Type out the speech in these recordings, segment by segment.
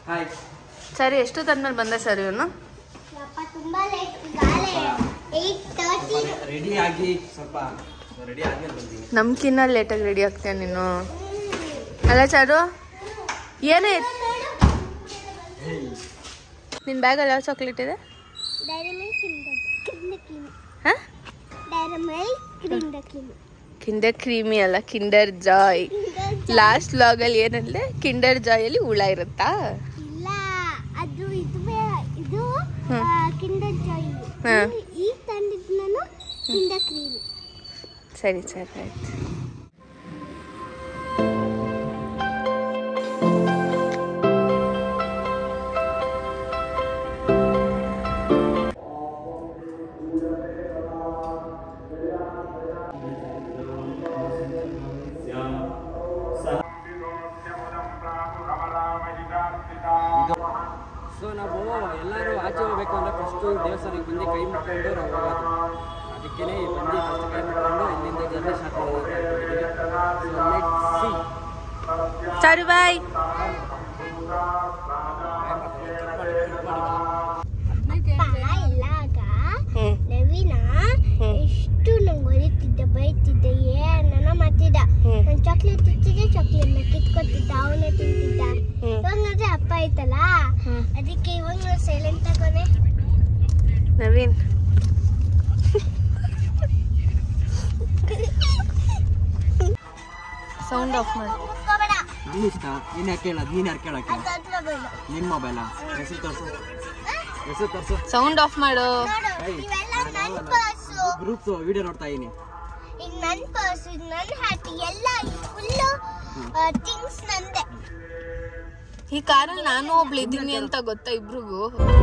Hi ಸರಿ ಎಷ್ಟೊತ್ತಾದ್ಮೇಲೆ ಬಂದ sir ಇವನು ಯಪ್ಪ ತುಂಬಾ ಲೇಟ್ ಈಗಾಗಲೇ ಏಯ್ಟ್ ತರ್ಟಿ ರೆಡಿ ಆಗಿ ಸ್ವಲ್ಪ ರೆಡಿ ಆದ್ಮೇಲೆ ಬಂದೀನಿ ನಮ್ಕಿನ್ನ ಲೇಟಾಗಿ ರೆಡಿ ಆಗ್ತೀಯ ನೀನು ಅಲ್ಲ ಚಾರು ಏನೇ ನಿನ್ನ ಬ್ಯಾಗಲ್ಲಿ ಯಾವ ಚಾಕ್ಲೇಟ್ ಇದೆ ಡೈರಿ ಮಿಲ್ಕ್ ಕಿಂದ ಕಿಂದ ಹಾಂ ಡೈರಿ ಮಿಲ್ಕ್ ಕಿಂದ ಕಿಂದ ಕಿಂಡರ್ ಕ್ರೀಮಿ ಅಲ್ಲ ಕಿಂಡರ್ ಜಾಯ್ ಲಾಸ್ಟ್ ಲಾಗಲ್ಲಿ ಏನಂದ್ರೆ ಕಿಂಡರ್ ಜಾಯಲ್ಲಿ ಹುಳ ಇರುತ್ತಾ ಇಲ್ಲ ಅದು ಇದು ಇದು ಹ್ಮ್. ಕಿಂಡರ್ ಜಾಯ್ ಹಾ. ಈಗ ತಂದಿದ್ದು ನಾನು ಕಿಂದ ಕ್ರೀಮ್ ಸರಿ ಸರಿ ಆಯ್ತು ಸೊ ನಾವು ಎಲ್ಲರೂ ಆಚೆ ಹೋಗ್ಬೇಕು ಅಂದ್ರೆ ಫಸ್ಟು ದೇವಸ್ಥಾನಕ್ಕೆ ಬಂದು ಕೈ ಮುಟ್ಕೊಂಡು ನಾವು ಹೋಗೋದು ಅದಕ್ಕೇ ಬಂದು ಫಸ್ಟ್ ಕೈ ಮುಟ್ಕೊಂಡು ಇಲ್ಲಿಂದ ಜರ್ನಿ ಸ್ಟಾರ್ಟ್ ಮಾಡೋದು so let see Charu bye ಎಲ್ಲಾಗ ಹ್ಞೂ ನವೀನ ಹ್ಮ್. ಎಷ್ಟು ನಂಗೆ ಹೊರಿತಿದ್ದೆ ಬೈತಿದ್ದೆ ಏನನ ಮಾಡ್ತಿದ್ದ ಹ್ಮ್. ನಾನು ಚಾಕ್ಲೇಟ್ ಇಚ್ಚಿಗೆ ಚಾಕ್ಲೇಟ್ನ ಕಿತ್ಕೊತಿದ್ದ ಅವನೇ ತಿಂತಿದ್ದ ಹ್ಮ್. ಇವಾಗ ನೋಡ್ರೆ ಅಪ್ಪ ಐತಲ್ಲ ಹ್ಮ್. ಅದಕ್ಕೆ ಇವಾಗ ನಾನು ಸೈಲೆಂಟ್ ತಗೋನೆ ನವೀನ್ ಸೌಂಡ್ ಆಫ್ ಮಾಡಿ ಕುತ್ಕೋಬೇಡ ನೀನು ಇಷ್ಟ ನೀನು ಯಾಕೆ ಹೇಳೋದು ನೀನು ಯಾರು ಕೇಳೋಕ್ಕೆ ಅದು ಹತ್ರ ಬೇಡ ನಿನ್ನ ಮೊಬೈಲ ಹೆಸರು ತೋರಿಸು ಹೆಸರು ತೋರಿಸು ಸೌಂಡ್ ಆಫ್ ಮಾಡು ನೋಡು ಏಯ್, ಇವೆಲ್ಲ ನನ್ನ ಪರ್ಸು ಗ್ರೂಪ್ಸ್ ವಿಡಿಯೋ ನೋಡ್ತಾ ಇದೀನಿ ಈಗ ನನ್ನ ಪರ್ಸು ಇದು ನನ್ನ ಹ್ಯಾಟ್ ಎಲ್ಲ ಫುಲ್ಲು ಥಿಂಗ್ಸ್ ನಂದೆ ಈ ಕಾರಲ್ಲಿ ನಾನು ಒಬ್ಳು ಇದ್ದೀನಿ ಅಂತ ಗೊತ್ತಾ ಇಬ್ರಿಗೂ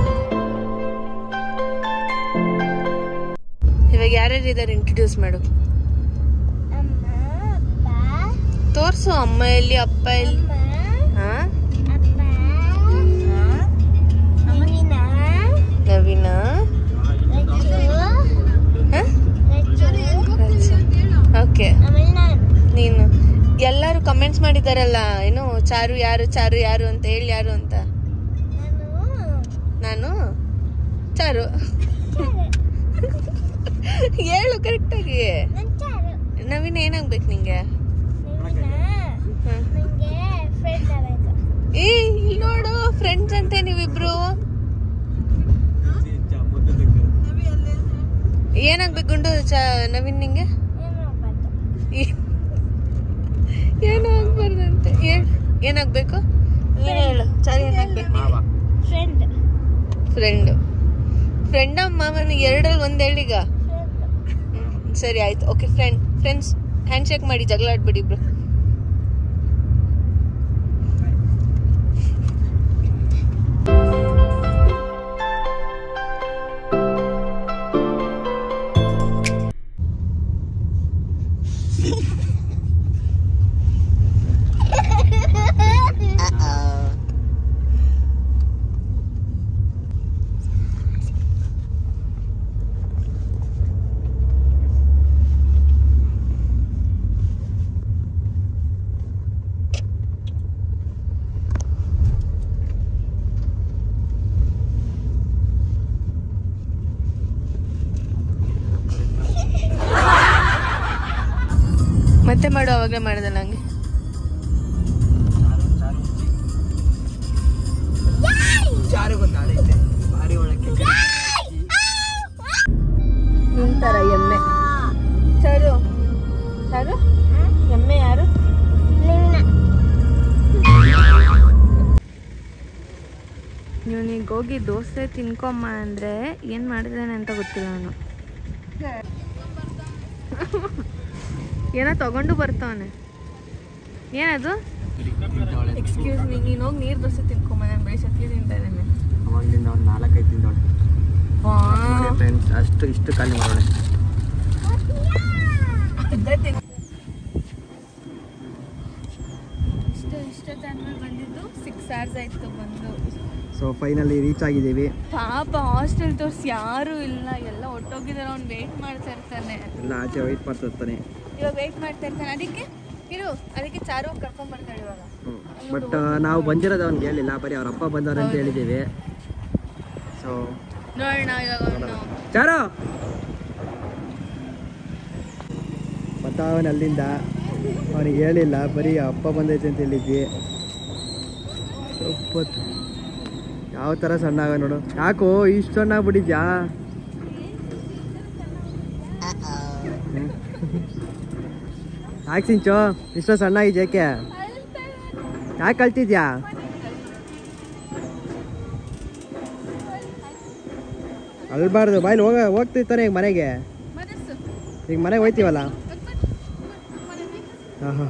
ಇವಾಗ ಯಾರ್ಯಾರು ಇದಾರೆ ಇಂಟ್ರೊಡ್ಯೂಸ್ ಮಾಡು ಅಮ್ಮ ಅಪ್ಪ ತೋರ್ಸು ಅಮ್ಮ ಎಲ್ಲಿ ಅಪ್ಪ ಎಲ್ಲಿ ಅಮ್ಮ ಹಾ ಅಪ್ಪ ನವೀನ ನವೀನ ರಚ್ಚು ಹಾ ರಚ್ಚು ಓಕೆ ಆಮೇಲೆ ನಾನು ನೀನು ಎಲ್ಲರೂ ಕಮೆಂಟ್ಸ್ ಮಾಡಿದಾರಲ್ಲ ಏನು ಚಾರು ಯಾರು ಚಾರು ಯಾರು ಅಂತ ಹೇಳಿ ಯಾರು ಅಂತ ನಾನು ನಾನು ಚಾರು ಹೇಳು ಕರೆಕ್ಟಾಗಿ ನನ್ನ ಚಾರು ನವೀನ್ ಏನಾಗ್ಬೇಕು ನಿಂಗೆ ನವೀನ ಹ್ಮ್. ನನಗೆ ಫ್ರೆಂಡ್ ಆಗಬೇಕು ಏ ಇಲ್ಲಿ ನೋಡು ಫ್ರೆಂಡ್ಸ್ ಅಂತೆ ನೀವಿಬ್ರು ಏನಾಗ್ಬೇಕು ಗುಂಡು ಚ ನವೀನ್ ನಿಂಗೆ ಏನು ಆಗ್ಬಾರ್ದು ಏ- ಏನು ಆಗ್ಬಾರ್ದಂತೆ ಏನ್- ಏನಾಗ್ಬೇಕು ನೀನ್ ಹೇಳು ಚಾರು ಏನಾಗ್ಬೇಕು ಮಾವ ಫ್ರೆಂಡ್ ಫ್ರೆಂಡ್ ಫ್ರೆಂಡ್ ಮಾಮನ ಎರಡಲ್ಲಿ ಒಂದ್ ಹೇಳೀಗ ಫ್ರೆಂಡ್ ಹ್ಮ್, ಸರಿ ಆಯ್ತು okay friend friends handshake ಮಾಡಿ ಜಗಳ ಆಡ್ಬಿಡಿ ಇಬ್ರು ಮತ್ತೆ ಮಾಡು ಅವಾಗಲೇ ಮಾಡಿದೆ ನಂಗೆ ಚಾರಿಗೊಂದು ಆಡ ಐತೆ ಭಾರಿ ಒಳಕ್ಕೆ ನಿಂತರ ಎಮ್ಮೆ ಚಾರು ಚಾರು ಎಮ್ಮೆ ಯಾರು ನವೀನ ಇವನಿಗೆ ಹೋಗಿ ದೋಸೆ ತಿನ್ಕೊಮ್ಮ ಅಂದರೆ ಏನು ಮಾಡಿದಾನೆ ಅಂತ ಗೊತ್ತಿಲ್ಲ ಅವನು ಏನೋ ತಗೊಂಡು ಬರ್ತಾವನೆ ಏನದು ಎಕ್ಸ್ಕ್ಯೂಸ್ ಮೀ ನೀನು ಹೋಗಿ ನೀರು ದೋಸೆ ತಿನ್ಕೊಂಬ ನಾನು ಬೆಳೆ ಸತ್ತಿ ತಿಂತಾ ಇದ್ದೇನೆ ಅವಾಗಲಿಂದ ಒಂದು ನಾಲ್ಕೈದು ತಿಂದವಳೆ ಫ್ರೆಂಡ್ಸ್ ಅಷ್ಟು ಇಷ್ಟು ಖಾಲಿ ಮಾಡೋಣ ಇಷ್ಟು ಇಷ್ಟೊತ್ತಾದ್ಮೇಲೆ ಬಂದಿದ್ದು ಸಿಕ್ಸ್ ಅವರ್ಸ್ ಆಯ್ತು ಬಂದು ಸೊ ಫೈನಲಿ ರೀಚ್ ಆಗಿದ್ದೀವಿ ಪಾಪ ಹಾಸ್ಟೆಲ್ ತೋರ್ಸಿ ಯಾರು ಇಲ್ಲ ಎಲ್ಲ ಒಟ್ಟೋಗಿದಾರೆ ಅವ್ನು ವೇಟ್ ಮಾಡ್ತಾ ಇರ್ತಾನೆ ಎಲ್ಲ ಆಚೆ ವೆಯ್ಟ್ ಮಾಡ್ತಿರ್ತಾನೆ ಇವಾಗ ವೇಟ್ ಮಾಡ್ತಾ ಇರ್ತಾನೆ ಅದಕ್ಕೆ ಇರು ಅದಕ್ಕೆ ಚಾರು ಕರ್ಕೊಂಡ್ ಬರ್ತಾಳೆ ಇವಾಗ ಹ್ಞೂ ಬಟ್ ನಾವು ಬಂದಿರೋದು ಅವ್ನಿಗೆ ಹೇಳಿಲ್ಲ ಬರೀ ಅವ್ರ ಅಪ್ಪ ಬಂದವ್ರೆ ಅಂತ ಹೇಳಿದ್ದೀವಿ ಸೊ ನೋಡೋಣ ಇವಾಗ ಅವ್ನು ಚಾರು ಮತ್ತ ಅವನ ಅಲ್ಲಿಂದ ಅವನಿಗೆ ಹೇಳಿಲ್ಲ ಬರೀ ಅಪ್ಪ ಬಂದೈತೆ ಅಂತ ಹೇಳಿದ್ವಿ ಒಪ್ಪತ್ತು ಯಾವ ಥರ ಸಣ್ಣ ಆಗ ನೋಡು ಯಾಕೋ ಇಷ್ಟು ಸಣ್ಣ ಆಗ್ಬಿಟ್ಟಿದ್ಯಾ ಯಾಕೆ ಸಿಂಚು ಇಷ್ಟು ಸಣ್ಣ ಆಗಿದ್ಯಾ ಯಾಕೆ ಯಾಕೆ ಕಳ್ತಿದ್ಯಾ ಅಲ್ಬಾರ್ದು ಬಾಯ್ಲಿ ಹೋಗ ಹೋಗ್ತಿರ್ತಾನೆ ಈಗ ಮನೆಗೆ ಮನಸ್ಸು ಈಗ ಮನೆಗೆ ಹೋಯ್ತೀವಲ್ಲ ಹಾಂ ಹಾಂ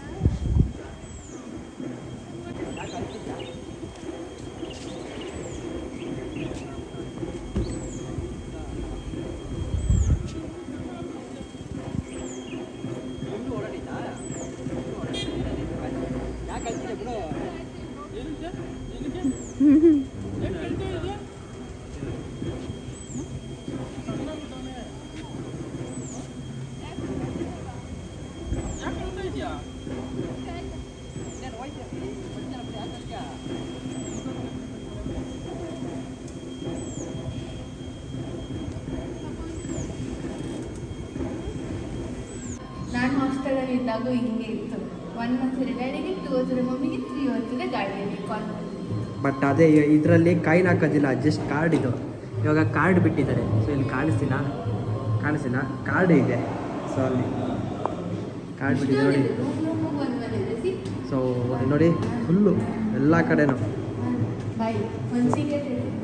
ನಾನು ಹಾಸ್ಟೆಲಲ್ಲಿ ಇದ್ದಾಗ ಹಿಂಗೆ ಇತ್ತು ಒನ್ ಮಂತ್ಸ್ ಡ್ಯಾಡಿಗೆ ಟೂ ಓದಿದ್ರೆ ಮಮ್ಮಿಗೆ ತ್ರೀ ಓದಿದ್ರೆ ಗಾಡಿಯಲ್ಲಿ ಕಾಲ್ ಬಟ್ ಅದೇ ಇದರಲ್ಲಿ ಕಾಯಿನ್ ಹಾಕೋದಿಲ್ಲ ಜಸ್ಟ್ ಕಾರ್ಡ್ ಇದು ಇವಾಗ ಕಾರ್ಡ್ ಬಿಟ್ಟಿದ್ದಾರೆ ಸೊ ಇಲ್ಲಿ ಕಾಣಿಸ್ತಿಲ್ಲ ಕಾಣಿಸ್ತಿಲ್ಲ ಕಾರ್ಡ್ ಇದೆ ಸೊ ಅಲ್ಲಿ ಕಾರ್ಡ್ ಬಿಟ್ಟಿದೆ ನೋಡಿ ಸೊ ನೋಡಿ ಫುಲ್ಲು ಎಲ್ಲ ಕಡೆನೂ ಬಾಯ್ ಒಂದು ಸೀಕ್ರೆಟ್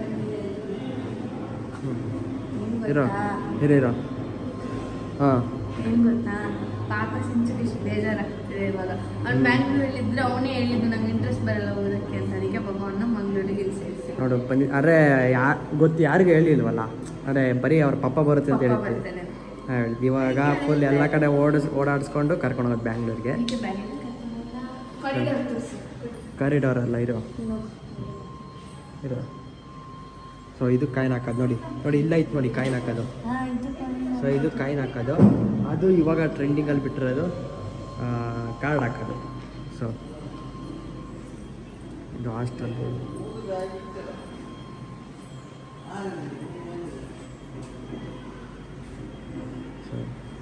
ಇರೋ ಇರೋ ಇರೋ ಹಾಂ ಏನು ಗೊತ್ತಾ ಪಾಪ ಸಿಂಚಕ್ಕೆ ಇಷ್ಟು ಬೇಜಾರಾಗ್ತಿದೆ ಇವಾಗ ಅವ್ನು ಬ್ಯಾಂಗ್ಳೂರಲ್ಲಿ ಇದ್ರೆ ಅವನೇ ಹೇಳಿದ್ದು ನಂಗೆ ಇಂಟ್ರೆಸ್ಟ್ ಬರಲ್ಲ ಓದೋಕ್ಕೆ ಅಂತ ಅದಕ್ಕೆ ಪಾಪ ಅವನ್ನ ಮಂಗ್ಳೂರಿಗೆ ಸೇರಿಸಿ ನೋಡು ಬಂದಿ ಅರೆ ಯಾ ಗೊತ್ತು ಯಾರಿಗೂ ಹೇಳಿಲ್ವಲ್ಲ ಅರೆ ಬರೀ ಅವ್ರ ಪಪ್ಪ ಬರುತ್ತೆ ಅಂತ ಪಾಪ ಹೇಳಿದ್ವಿ ಬರ್ತಾನೆ ಹಾಂ ಹೇಳಿದ್ವಿ ಇವಾಗ ಫುಲ್ ಎಲ್ಲ ಕಡೆ ಓಡಿಸ್ ಓಡಾಡಿಸ್ಕೊಂಡು ಕರ್ಕೊಂಡು ಹೋಗೋದು ಬ್ಯಾಂಗ್ಳೂರಿಗೆ ಅದಕ್ಕೆ ಬ್ಯಾಂಗ್ಳೂರಿಗೆ ಕಾರಿಡಾರ್ ತೋರಿಸಿ ಕಾರಿಡಾರ್ ಅಲ್ಲ ಇರೋ ಇರೋ ಸೊ ಇದು ಕಾಯಿನ್ ಹಾಕೋದು ನೋಡಿ ನೋಡಿ ಇಲ್ಲ ಇತ್ತು ನೋಡಿ ಕಾಯಿನ್ ಹಾಕೋದು ಹಾಂ ಇದು ಸೊ ಇದು ಕಾಯಿನ್ ಹಾಕೋದು ಅದು ಇವಾಗ ಟ್ರೆಂಡಿಂಗಲ್ಲಿ ಬಿಟ್ಟಿರೋದು ಕಾರ್ಡ್ ಹಾಕೋದು ಸೊ ಇದು ಹಾಸ್ಟೆಲ್ ಸೊ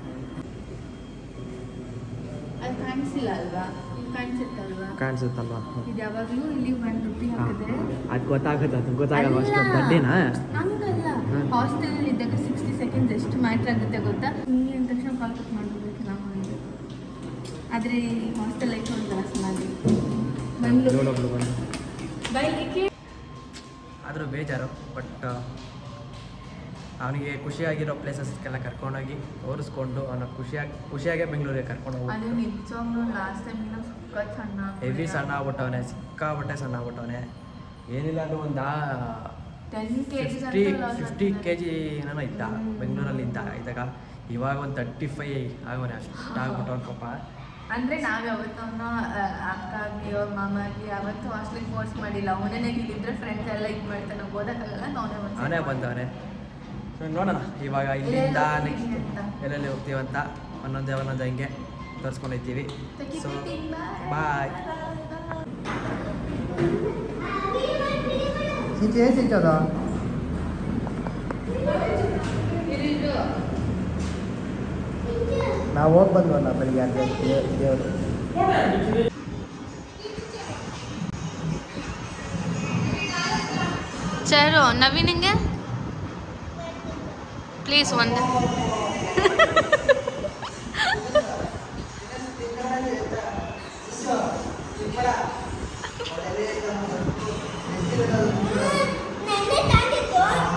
ಅದು ಕಾಣಿಸಿಲ್ಲ ಅಲ್ವಾ ಇದು ಕಾಣಿಸುತ್ತಲ್ವಾ ಕಾಣಿಸುತ್ತಲ್ವಾ ಇದು ಯಾವಾಗಲೂ ಇಲ್ಲಿ ಒನ್ ರುಪಿ ಹಾಕಿದ್ರೆ ಅದು ಗೊತ್ತಾಗುತ್ತೆ ಅದು ಗೊತ್ತಾಗಲ್ವ ಅಷ್ಟು ಅಲ್ಲ. ಬಡ್ಡಿನಾ ಹಂಗಲ್ಲ ಹ್ಮ್. ಹಾಸ್ಟೆಲಲ್ಲಿ ಇದ್ದಾಗ ಸಿಕ್ಸ್ಟಿ ಸೆಕೆಂಡ್ಸ್ ಎಷ್ಟು ಮ್ಯಾಟ್ರ್ ಆಗುತ್ತೆ ಗೊತ್ತಾ ಹಿಂಗೆ ಅಂದ ತಕ್ಷಣ ಕಾಲ್ ಕಟ್ ಮಾಡಬೇಕು ನಾವು ಹಂಗೆ ಆದರೆ ಹಾಸ್ಟೆಲ್ ಲೈಫ್ ಒಂಥರ ಚೆನ್ನಾಗಿ ಮಂಗ್ಳೂರು ನೋಡೋಬ್ಳು ಬಂದು ಬೈಲಿಕ್ಕೆ ಆದರೂ ಬೇಜಾರು ಬಟ್ ಅವನಿಗೆ ಖುಷಿಯಾಗಿರೋ ಪ್ಲೇಸಸ್ಗೆಲ್ಲ ಕರ್ಕೊಂಡೋಗಿ ತೋರಿಸ್ಕೊಂಡು ಅವನ ಖುಷಿಯಾಗಿ ಖುಷಿಯಾಗೇ ಬೆಂಗಳೂರಿಗೆ ಕರ್ಕೊಂಡು ಹೋಗಿ ಅದು ನಿಜವಾಗ್ಲೂ ಲಾಸ್ಟ್ ಟೈಮ್ ಇನ್ನೂ ಸುಕ್ಕ ಸಣ್ಣ ಹೆವಿ ಸಣ್ಣ ಆಗ್ಬಿಟ್ಟವನೆ ಸಿಕ್ಕಾಬಟ್ಟೆ ಸಣ್ಣ ಆಗ್ಬಿಟ್ಟವನೆ ಏನಿಲ್ಲ ಅಂದ್ರೆ ಒಂದು ten K G fifty fifty K G ಏನೋ ಇದ್ದ ಬೆಂಗಳೂರಲ್ಲಿ ಇದ್ದ ಇದ್ದಾಗ ಇವಾಗ ಒಂದು ತರ್ಟಿ ಫೈ ಆಗೋನೆ ಅಷ್ಟು ಆಗ್ಬಿಟ್ಟವನ ಪಾಪ ಅಂದ್ರೆ ನಾವ್ ಯಾವತ್ತವನ್ನ ಅಕ್ಕ ಆಗ್ಲಿ ಅವ್ರ ಮಾಮ ಆಗ್ಲಿ ಯಾವತ್ತೂ ಹಾಸ್ಟೆಲ್ ಫೋರ್ಸ್ ಮಾಡಿಲ್ಲ ಅವನೇ ಇಲ್ಲಿದ್ರೆ ಫ್ರೆಂಡ್ಸ್ ಎಲ್ಲ ಇದು ಮಾಡ್ತಾನೆ ಓದಕ್ಕಾಗಲ್ಲ ನಾವೇ ಅವನೇ ಬಂದವನೆ ಸೊ ನೋಡೋಣ ಇವಾಗ ಇಲ್ಲಿಂದ ಎಲ್ಲೆಲ್ಲಿ ನೆಕ್ಸ್ಟ್ ಹೋಗ್ತೀವಿ ಅಂತ. ಎಲ್ಲೆಲ್ಲಿ ಹೋಗ್ತೀವಂತ ಒಂದೊಂದೇ ಒಂದೊಂದು ಹಂಗೆ ತೋರಿಸ್ಕೊಂಡಿರ್ತೀವಿ ಸೊ ಬಾಯ್ ಸಿಂಚೆ ಸಿಂಚೋದ ನಾವು ಹೋಗಿ ಬಂದ್ವಲ್ಲ ಬೆಳಿಗ್ಗೆ ಅಲ್ಲಿ ದೇವರು ಚರು ನವೀನಿಂಗೆ ಪ್ಲೀಸ್ ಒಂದು ನೆನ್ನೆ ತಂದಿದ್ದು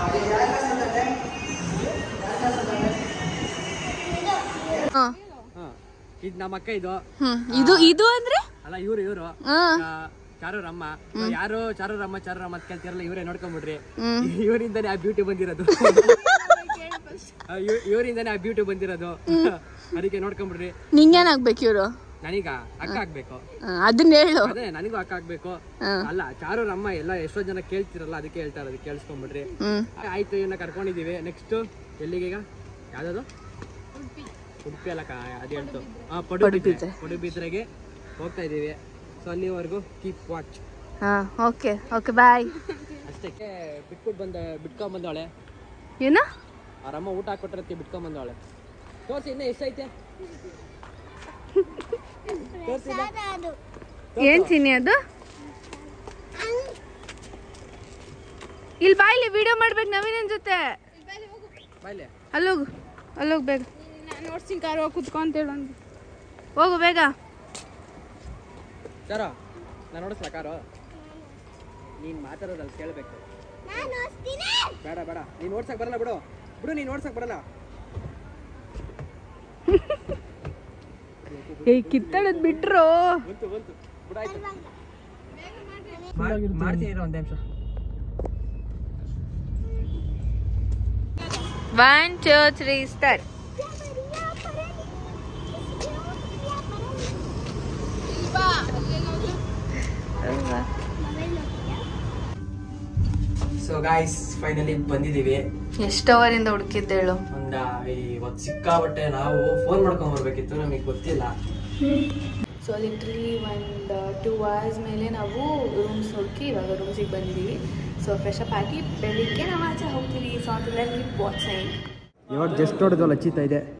ಹಾಂ ಹಾಂ ಇದು ನಮ್ಮ ಅಕ್ಕ ಇದು ಹ್ಮ್ ಇದು ಇದು ಅಂದ್ರೆ ಅಲ್ಲ ಇವ್ರು ಇವರು ಹಾಂ ಚಾರು ರಮ್ಮ ಯಾರು ಚಾರು ರಮ್ಮ ಚಾರು ರಮ್ಮ ಅಂತ ಕೇಳ್ತಿರಲ್ಲ ಇವರೇ ನೋಡ್ಕೊಂಬಿಡ್ರಿ ಹ್ಮ್ ಇವರಿಂದಾನೇ ಆ ಬ್ಯೂಟಿ ಬಂದಿರೋದು ಆ, ಇವ್- ಇವರಿಂದಾನೇ ಆ ಬ್ಯೂಟಿ ಬಂದಿರೋದು ಅದಕ್ಕೆ ನೋಡ್ಕೊಂಬಿಡ್ರಿ ನಿಂಗೇನಾಗ್ಬೇಕು ಇವರು ನನಗ ಅಕ್ಕ ಆಗ್ಬೇಕು ಅದನ್ನ ಹೇಳು ಅದೇ ನನಗೂ ಅಕ್ಕ ಆಗ್ಬೇಕು ಹ್ಮ್. ಅಲ್ಲ ಚಾರು ರಮ್ಮ ಎಲ್ಲ ಎಷ್ಟೋ ಜನ ಕೇಳ್ತಿರಲ್ಲ ಅದಕ್ಕೆ ಹೇಳ್ತಾ ಇರೋದು ಕೇಳಿಸ್ಕೊಂಬಿಡ್ರಿ ಹ್ಮ್ ಆಯ್ತು ಇವನ್ನ ಕರ್ಕೊಂಡಿದೀವಿ ನೆಕ್ಸ್ಟ್ ಎಲ್ಲಿಗೆ ಈಗ ಯಾವ್ದದು ಉಡುಪಿ ಅಲ್ಲ ಕಾ ಅದು ಹೇಳ್ತು ಹಾಂ ಪಡುಬಿದ್ರೆ ಪಡುಬಿದ್ರೆ. ಪಡುಬಿದ್ರೆಗೆ ಹೋಗ್ತಾ ಇದೀವಿ ಸೊ ಅಲ್ಲಿವರೆಗೂ ಕೀಪ್ ವಾಚ್ ಹಾಂ ಓಕೆ ಓಕೆ ಬಾಯ್ ಅಷ್ಟೇ ಬಿಟ್ಬಿಟ್ಟು ಬಂದ ಬಿಟ್ಕೊಂಡ್ ಬಂದವಳೆ ಏನು ಆರಮ್ಮ ಊಟ ಹಾಕೊಟ್ಟಿರತ್ತೆ ಬಿಟ್ಕೊಂಡ್ ಬಂದವಳೆ ತೋರ್ಸಿ ಇನ್ನೂ ಎಷ್ಟೈತೆ ತೋರ್ಸಿಲ್ಲ ಅದು ಏನು ಚಿನ್ನಿ ಅದು ಇಲ್ಲಿ ಬಾಯ್ಲಿ ವಿಡಿಯೋ ಮಾಡ್ಬೇಕು ನವೀನನ್ ಜೊತೆ ಬಾಯ್ಲೆ ಅಲ್ಲೋಗು ಅಲ್ಲೋಗು ಬೇಗ ನೋಡ್ಸಿನ ಕಾರು ಕುತ್ಕೊಂತೇಳು ಹೋಗು ಬೇಗ ಸರ ನಾನು ನೋಡಿಸ್ಲಾ ಕಾರು ನೀನು ಮಾತಾಡೋದಲ್ಲ ಕೇಳಬೇಕು ನಾನು ಓಡಿಸ್ತೀನಿ ಬೇಡ ಬೇಡ ನೀನು ಓಡ್ಸಕ್ ಬರಲ್ಲ ಬಿಡು ಬಿಡು ನೀನು ಓಡ್ಸಕ್ ಬರಲ್ಲ ಏಯ್ ಕಿತ್ತಳದ್ ಬಿಟ್ರು ಬಂತು ಬಂತು ಬಿಡಾಯ್ತು ಮಾಡ್ತೀನಿ ಇರೋ ಒಂದು ನಿಮಿಷ one two three start so guys finally ಬಂದಿದ್ದೀವಿ ಎಷ್ಟು ಅವರಿಂದ ಹುಡುಕಿದ್ದೇಳು ಒಂದ ಇವತ್ತು ಸಿಕ್ಕಾಬಟ್ಟೆ ನಾವು ಫೋನ್ ಮಾಡ್ಕೊಂಡ್ ಬರ್ಬೇಕಿತ್ತು ನಮಗೆ ಗೊತ್ತಿಲ್ಲ ಸೊ ಲಿಟ್ರಲಿ ಒಂದು ಟೂ ಅವರ್ಸ್ ಮೇಲೆ ನಾವು ರೂಮ್ಸ್ ಹುಡುಕಿ ಇವಾಗ ರೂಮ್ಸಿಗೆ ಬಂದಿದ್ದೀವಿ ಸೊ ಫ್ರೆಶ್ ಅಪ್ ಆಗಿ ಬೆಳಿಗ್ಗೆ ನಾವು ಆಚೆ ಹೋಗ್ತೀವಿ ಸೊ ಅದೆಲ್ಲ ಕೀಪ್ ವಾಚಿಂಗ್ ಇವಾಗ ಜಸ್ಟ್ ನೋಡಿದ್ವಲ್ಲ ಚೀತ ಇದೆ